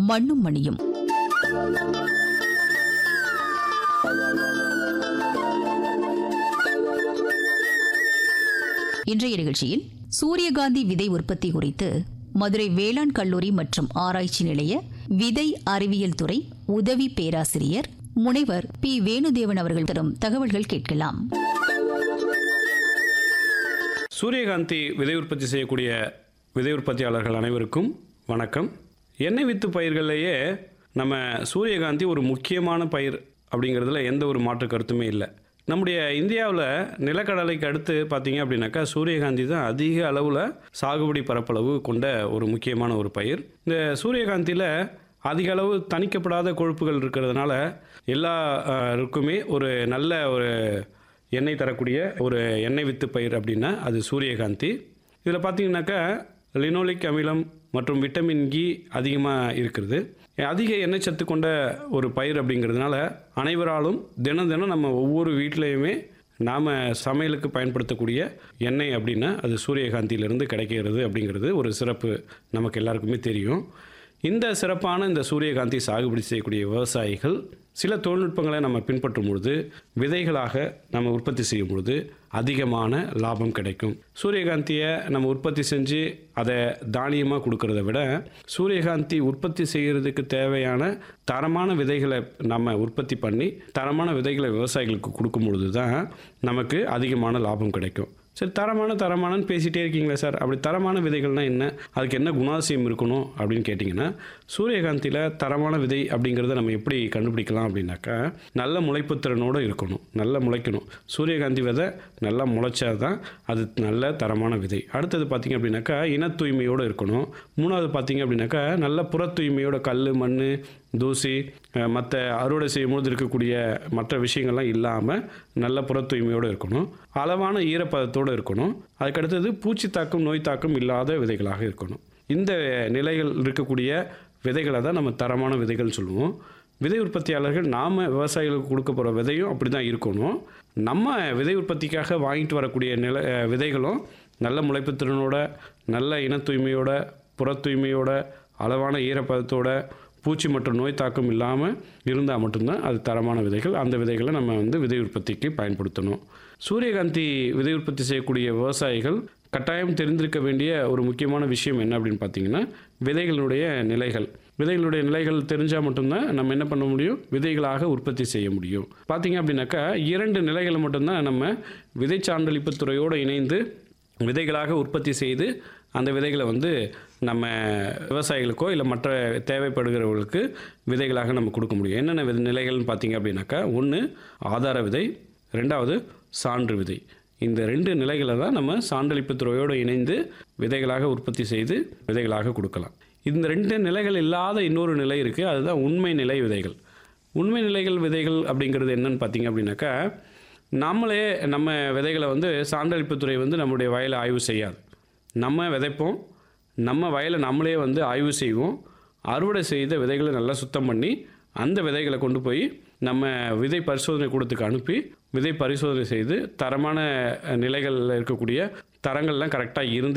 மண்ணும் மணியும் இன்றைய நிகழ்ச்சியில் சூரியகாந்தி விதை உற்பத்தி குறித்து மதுரை வேளாண் கல்லூரி மற்றும் ஆராய்ச்சி நிலைய விதை அறிவியல் துறை உதவி பேராசிரியர் முனைவர் பி வேணுதேவன் அவர்கள் தரும் தகவல்கள் கேட்கலாம் சூரியகாந்தி விதை உற்பத்தி செய்யக்கூடிய விதை உற்பத்தியாளர்கள் அனைவருக்கும் வணக்கம் எண்ணெய் வித்து பயிர்கள்லேயே நம்ம சூரியகாந்தி ஒரு முக்கியமான பயிர் அப்படிங்கிறதுல எந்த ஒரு மாற்று கருத்துமே இல்லை நம்முடைய இந்தியாவில் நிலக்கடலைக்கு அடுத்து பார்த்தீங்க அப்படின்னாக்கா சூரியகாந்தி தான் அதிக அளவில் சாகுபடி பரப்பளவு கொண்ட ஒரு முக்கியமான ஒரு பயிர் இந்த சூரியகாந்தியில் அதிக அளவு தணிக்கப்படாத கொழுப்புகள் இருக்கிறதுனால எல்லாருக்குமே ஒரு நல்ல ஒரு எண்ணெய் தரக்கூடிய ஒரு எண்ணெய் வித்து பயிர் அப்படின்னா அது சூரியகாந்தி இதில் பார்த்தீங்கன்னாக்கா லினோலிக் அமிலம் மற்றும் விட்டமின் இ அதிகமாக இருக்கிறது அதிக எண்ணெய் சத்து கொண்ட ஒரு பயிர் அப்படிங்கிறதுனால அனைவராலும் தினம் தினம் நம்ம ஒவ்வொரு வீட்லேயுமே நாம் சமையலுக்கு பயன்படுத்தக்கூடிய எண்ணெய் அப்படின்னா அது சூரியகாந்தியிலிருந்து கிடைக்கிறது அப்படிங்கிறது ஒரு சிறப்பு நமக்கு எல்லாருக்குமே தெரியும் இந்த சிறப்பான இந்த சூரியகாந்தி சாகுபடி செய்யக்கூடிய விவசாயிகள் சில தொழில்நுட்பங்களை நம்ம பின்பற்றும் பொழுது விதைகளாக நம்ம உற்பத்தி செய்யும் பொழுது அதிகமான லாபம் கிடைக்கும் சூரியகாந்தியை நம்ம உற்பத்தி செஞ்சு அதை தானியமாக கொடுக்கறத விட சூரியகாந்தி உற்பத்தி செய்கிறதுக்கு தேவையான தரமான விதைகளை நம்ம உற்பத்தி பண்ணி தரமான விதைகளை விவசாயிகளுக்கு கொடுக்கும் பொழுது தான் நமக்கு அதிகமான லாபம் கிடைக்கும் சரி தரமான தரமானன்னு பேசிகிட்டே இருக்கீங்களே சார் அப்படி தரமான விதைகள்னா என்ன அதுக்கு என்ன குணாசியம் இருக்கணும் அப்படின்னு கேட்டிங்கன்னா சூரியகாந்தியில் தரமான விதை அப்படிங்கிறத நம்ம எப்படி கண்டுபிடிக்கலாம் அப்படின்னாக்கா நல்ல முளைப்புத்திறனோடு இருக்கணும் நல்லா முளைக்கணும் சூரியகாந்தி விதை நல்லா முளைச்சா தான் அது நல்ல தரமான விதை அடுத்தது பார்த்திங்க அப்படின்னாக்கா இன தூய்மையோடு இருக்கணும் மூணாவது பார்த்திங்க அப்படின்னாக்கா நல்ல புற தூய்மையோட கல் மண் தூசி மற்ற அறுவடை செய்யும்போது இருக்கக்கூடிய மற்ற விஷயங்கள்லாம் இல்லாமல் நல்ல புற தூய்மையோடு இருக்கணும் அளவான ஈரப்பதத்தோடு இருக்கணும் அதுக்கடுத்தது பூச்சி தாக்கம் நோய் தாக்கம் இல்லாத விதைகளாக இருக்கணும் இந்த நிலைகள் இருக்கக்கூடிய விதைகளை தான் நம்ம தரமான விதைகள் சொல்லுவோம் விதை உற்பத்தியாளர்கள் நாம் விவசாயிகளுக்கு கொடுக்க போகிற விதையும் அப்படி தான் இருக்கணும் நம்ம விதை உற்பத்திக்காக வாங்கிட்டு வரக்கூடிய நில அஹ், விதைகளும் நல்ல முளைப்புத்திறனோட நல்ல இன தூய்மையோட புற தூய்மையோட அளவான ஈரப்பதத்தோட பூச்சி மற்றும் நோய் தாக்கம் இல்லாமல் இருந்தால் மட்டும்தான் அது தரமான விதைகள் அந்த விதைகளை நம்ம வந்து விதை உற்பத்திக்கு பயன்படுத்தணும் சூரியகாந்தி விதை உற்பத்தி செய்யக்கூடிய விவசாயிகள் கட்டாயம் தெரிந்திருக்க வேண்டிய ஒரு முக்கியமான விஷயம் என்ன அப்படின்னு பார்த்தீங்கன்னா விதைகளுடைய நிலைகள் விதைகளுடைய நிலைகள் தெரிஞ்சால் மட்டும்தான் நம்ம என்ன பண்ண முடியும் விதைகளாக உற்பத்தி செய்ய முடியும் பார்த்தீங்க அப்படின்னாக்கா இரண்டு நிலைகளை மட்டும்தான் நம்ம விதை சான்றளிப்பு துறையோடு இணைந்து விதைகளாக உற்பத்தி செய்து அந்த விதைகளை வந்து நம்ம விவசாயிகளுக்கோ இல்லை மற்ற தேவைப்படுகிறவர்களுக்கு விதைகளாக நம்ம கொடுக்க முடியும் என்னென்ன வித நிலைகள்னு பார்த்தீங்க அப்படின்னாக்கா ஒன்று ஆதார விதை ரெண்டாவது சான்று விதை இந்த ரெண்டு நிலைகளை தான் நம்ம சான்றளிப்பு துறையோடு இணைந்து விதைகளாக உற்பத்தி செய்து விதைகளாக கொடுக்கலாம் இந்த ரெண்டு நிலைகள் இல்லாத இன்னொரு நிலை இருக்குது அதுதான் உண்மை நிலை விதைகள் உண்மை நிலைகள் விதைகள் அப்படிங்கிறது என்னன்னு பார்த்தீங்க அப்படின்னாக்கா நம்மளே நம்ம விதைகளை வந்து சான்றளிப்புத்துறை வந்து நம்முடைய வயலை ஆய்வு செய்யாது நம்ம விதைப்போம் நம்ம வயலை நம்மளே வந்து ஆய்வு செய்வோம் அறுவடை செய்த விதைகளை நல்லா சுத்தம் பண்ணி அந்த விதைகளை கொண்டு போய் நம்ம விதை பரிசோதனை கூடத்துக்கு அனுப்பி விதை பரிசோதனை செய்து தரமான நிலைகளில் இருக்கக்கூடிய தரங்கள்லாம் கரெக்டாக இருந்து